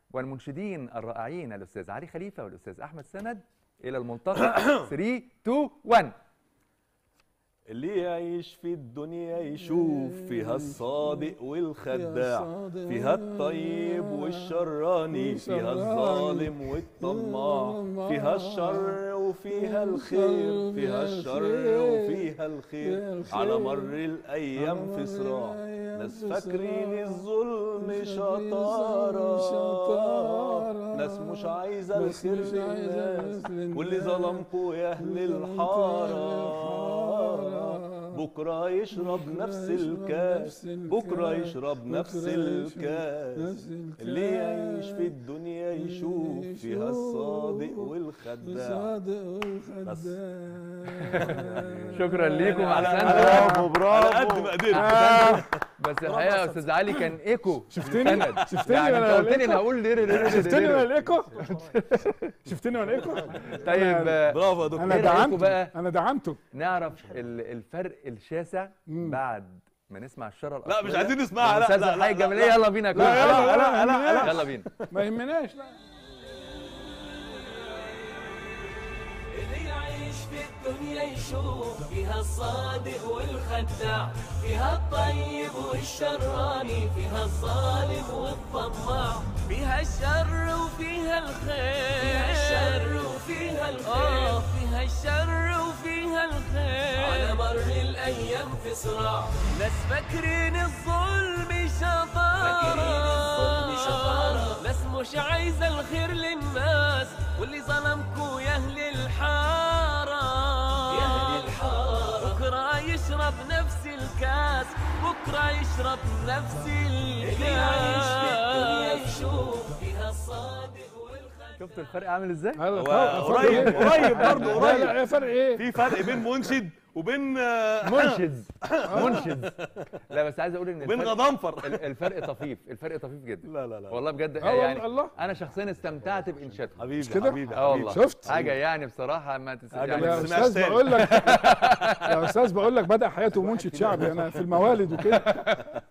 والمنشدين الرائعين الاستاذ علي خليفه والاستاذ احمد سند الى الملتقى 3 2 1 اللي يعيش في الدنيا يشوف فيها الصادق والخداع الصادق فيها الطيب والشراني فيها الظالم والطماع فيها الشر وفيها الخير فيها الشر وفيها الخير على مر الايام في صراع ناس فاكرين الظلم شطارة ناس مش عايزة الخير للناس واللي ظلمكوا يا اهل الحارة بكرة يشرب نفس الكاس بكرة يشرب نفس الكاس اللي يعيش في الدنيا يشوف فيها الصادق والخداع بس. شكرا ليكم احسنتم برافو برافو على قد ما قدرت بس الحقيقه يا استاذ علي كان ايكو شفتني؟ سند. شفتني يعني انت وأنا قلت لي الإيكو؟ انا هقول ليه ليه ليه شفتني ليه وانا ليه. الايكو شفتني وانا الايكو طيب آه، برافو يا دكتور انا إيه رأيكم دعمته بقى؟ انا دعمته نعرف ال- الفرق الشاسع بعد ما نسمع الشاره لا الأصلية مش عايزين نسمعها لا الأستاذة لا لا حي لا جمالية لا. يلا بينا يا لا، كل- لا، لا، لا، لا. يلا بينا ما يهمناش لا اللي يعيش في الدنيا يشوف فيها الصادق والخداع فيها الطيب والشراني فيها الظالم والطماع فيها الشر وفيها الخير فيها الشر وفيها الخير آه فيها الشر وفيها الخير على مر الايام في صراع ناس فاكرين الظلم شطارة فاكرين الظلم شطارة ناس مش عايزة الخير للناس واللي ظلمكوا يا اهل الحارة يا اهل الحارة بكرة يشرب نفس الكاس بكرة يشرب نفس الكاس اللي يعيش في الدنيا يشوف فيها الصادق والخداع شفتوا الفرق عامل ازاي؟ هذا هو فرق- فرق قريب إيه؟ قريب برضه لا قريب لا فرق ايه في فرق بين منشد وبين آه، منشد منشد لا بس عايز اقول ان وبين الفرق غضنفر ال- الفرق طفيف الفرق طفيف جدا لا لا لا والله بجد آه والله، يعني الله. انا شخصيا استمتعت بانشادهم حبيبي كده؟ حبيبي اه حبيبي. والله شفت؟ حاجه يعني بصراحه ما تس... حاجة يعني ما يا تسمعش استاذ تاني. بقول لك يا استاذ بقول لك بدا حياته منشد شعبي انا في الموالد وكده